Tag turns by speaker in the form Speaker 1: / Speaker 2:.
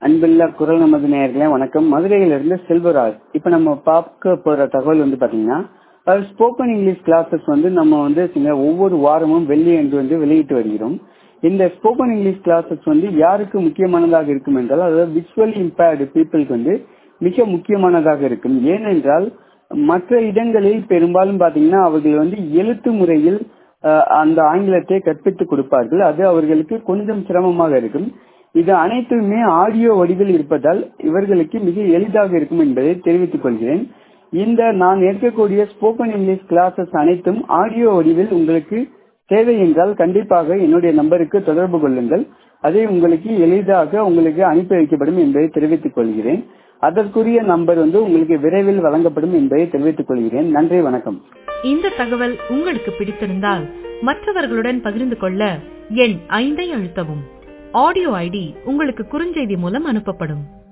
Speaker 1: அன்புள்ள குரல் நமது நேயர்களே வணக்கம் மதுரையிலிருந்து செல்வராஜ் இப்ப நம்ம பார்க்க போற தகவல் வந்து பாத்தீங்கன்னா ஸ்போக்கன் இங்கிலீஷ் கிளாஸஸ் வந்து நம்ம வந்து சில ஒவ்வொரு வாரமும் வெள்ளி என்று வந்து வெளியிட்டு வருகிறோம் இந்த ஸ்போக்கன் இங்கிலீஷ் கிளாஸஸ் வந்து யாருக்கு முக்கியமானதாக இருக்கும் என்றால் அதாவது விசுவலி இம்பேர்டு பீப்புளுக்கு வந்து மிக முக்கியமானதாக இருக்கும் ஏனென்றால் மற்ற இடங்களில் பெரும்பாலும் பாத்தீங்கன்னா அவர்கள் வந்து எழுத்து முறையில் அஹ், அந்த ஆங்கிலத்தை கற்பித்துக் கொடுப்பார்கள் அது அவர்களுக்கு கொஞ்சம் சிரமமாக இருக்கும் இது அனைத்துமே ஆடியோ வடிவில் இருப்பதால் இவர்களுக்கு மிக எளிதாக இருக்கும் என்பதை தெரிவித்துக் கொள்கிறேன் இந்த நான் ஏற்கக்கூடிய ஸ்போக்கன் இங்கிலீஷ் கிளாஸஸ் அனைத்தும் ஆடியோ வடிவில் உங்களுக்கு தேவை என்றால் கண்டிப்பாக என்னுடைய நம்பருக்கு தொடர்பு கொள்ளுங்கள் அதை உங்களுக்கு எளிதாக உங்களுக்கு அனுப்பி வைக்கப்படும் என்பதை தெரிவித்துக் கொள்கிறேன் அதற்குரிய நம்பர் வந்து உங்களுக்கு விரைவில் வழங்கப்படும் என்பதை தெரிவித்துக் கொள்கிறேன் நன்றி வணக்கம்
Speaker 2: இந்த தகவல் உங்களுக்கு பிடித்திருந்தால் மற்றவர்களுடன் பகிர்ந்து கொள்ள எண் ஐந்தை அழுத்தவும் ஆடியோ ஐடி உங்களுக்கு குறுஞ்செய்தி மூலம் அனுப்பப்படும்